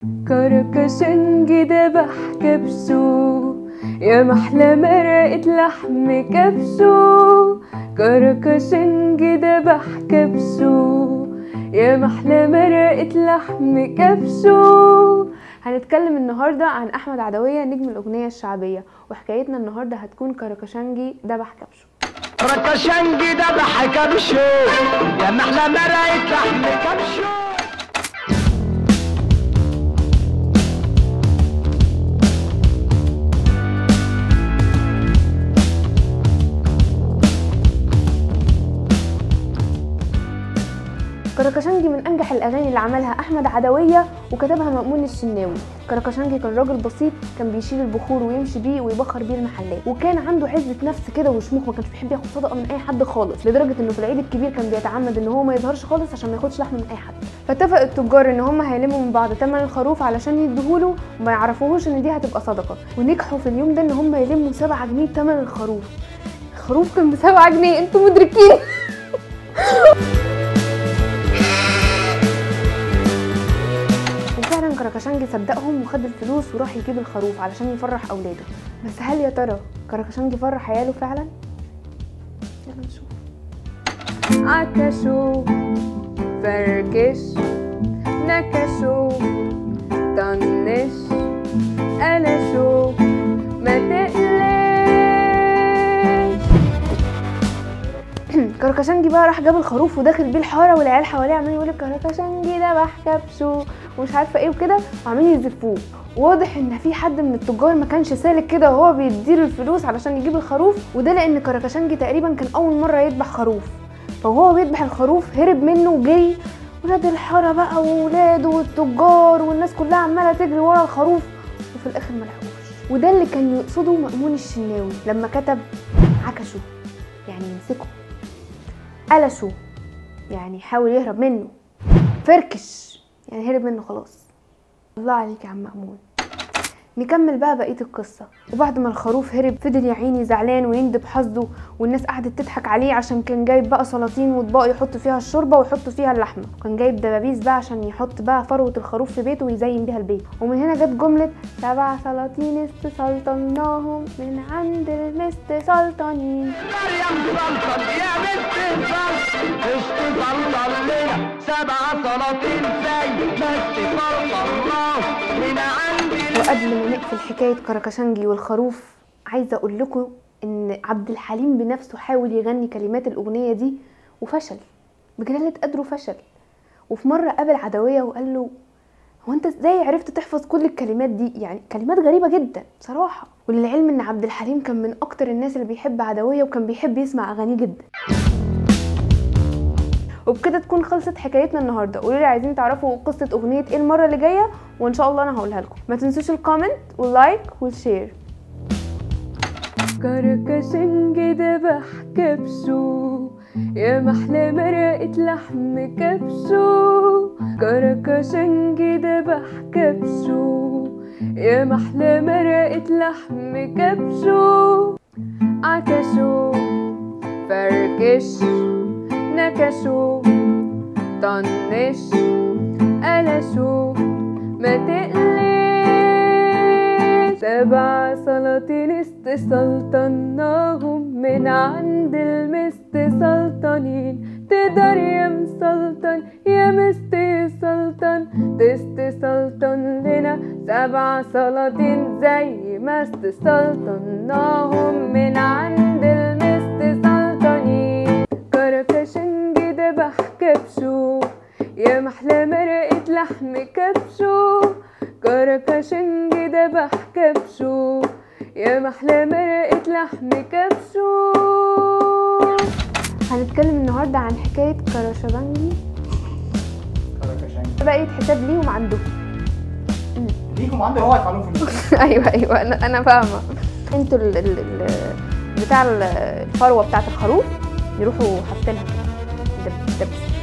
كركشنجي دبح كبسو يا محلى مرقة لحم كبسو كركشنجي دبح كبسو يا محلى مرقة لحم كبسو هنتكلم النهاردة عن أحمد عدوية نجم الأغنية الشعبية وحكايتنا النهاردة هتكون كركشنجي دبح كبسو ركشنجي دبح كبشو يا محلى مرقة لحم كبشو كركشنجي من انجح الاغاني اللي عملها احمد عدويه وكتبها مأمون الشناوي كركشنجي كان راجل بسيط كان بيشيل البخور ويمشي بيه ويبخر بيه المحلات وكان عنده عزه نفس كده وشموخ ما كانش بيحب ياخد صدقه من اي حد خالص لدرجه انه في العيد الكبير كان بيتعمد ان هو ما يظهرش خالص عشان ما ياخدش لحم من اي حد فاتفق التجار ان هم هيلموا من بعض ثمن الخروف علشان يديهوله وما يعرفوهوش ان دي هتبقى صدقه ونجحوا في اليوم ده ان هم يلموا 7 جنيه ثمن الخروف الخروف كان ب 7 جنيه انتوا مدركين وفعلا كركشنجي صدقهم وخد الفلوس وراح يجيب الخروف علشان يفرح اولاده بس هل يا ترى كركشنجي فرح عياله فعلا يلا نشوف عكشوا فركش نكشوا طنش قلشوا ما تقلقش كركشنجي بقى راح جاب الخروف وداخل بيه الحاره والعيال حواليه عمالين يقولوا كركشنجي ده كبسه ومش عارفه ايه وكده وعمالين يزفوه واضح ان في حد من التجار ما كانش سالك كده وهو بيديله الفلوس علشان يجيب الخروف وده لان كركشنجي تقريبا كان اول مره يذبح خروف فهو بيذبح الخروف هرب منه وجري ولاد الحاره بقى وولاده والتجار والناس كلها عماله تجري ورا الخروف وفي الاخر ملحقوش وده اللي كان يقصده مأمون الشناوي لما كتب عكشوا يعني يمسكوا قلشوا يعني حاول يهرب منه فركش يعني هرب منه خلاص الله عليك يا عم مأمون نكمل بقى بقيه القصه وبعد ما الخروف هرب فضل يا عيني زعلان ويندب حظه والناس قعدت تضحك عليه عشان كان جايب بقى سلاطين واطباق يحط فيها الشوربه ويحط فيها اللحمه كان جايب دبابيس بقى عشان يحط بقى فروه الخروف في بيته ويزين بيها البيت ومن هنا جت جمله سبع سلاطين استسلطناهم من عند المست سلطانين مريم سلطن يا بنت السلطن استسلطن لنا سبع سلاطين زي ما استسلطناه من عندي وقبل ما نقفل حكايه كركشنجي والخروف عايزه اقول لكم ان عبد الحليم بنفسه حاول يغني كلمات الاغنيه دي وفشل بجلاله قدره فشل وفي مره قابل عدويه وقال له هو انت ازاي عرفت تحفظ كل الكلمات دي يعني كلمات غريبه جدا بصراحه وللعلم ان عبد الحليم كان من اكتر الناس اللي بيحب عدويه وكان بيحب يسمع اغانيه جدا وبكده تكون خلصت حكايتنا النهارده قولوا لي عايزين تعرفوا قصه اغنيه ايه المره اللي جايه وان شاء الله انا هقولها لكم ما تنسوش الكومنت واللايك والشير كركشنجي دبح كبسو يا محلى مرقة لحم كبسو كركشنجي دبح كبسو يا محلى مرقة لحم كبسو عكشو فركش نكشوا طنش قلشوا ما تقلقش سبع سلاطين استسلطناهم من عند المست سلطانين تقدر يا مسلطن يا مست سلطن تستسلطن لنا سبع سلاطين زي ما استسلطناهم من عند المست سلطانين كركشنجي دبح كبشو يا محلى مرقة لحم كبشو كركشنجي دبح كبشو يا محلى مرقة لحم كبشو هنتكلم النهاردة عن حكاية كرشبنجي بقيت حساب ليهم عندهم ليكم عندي هو هيفعلوه في المسجد ايوه ايوه انا انا فاهمه انتوا ال ال ال بتاع ال- الفروه بتاعت الخروف يروحوا حاطينها كده دب- دبس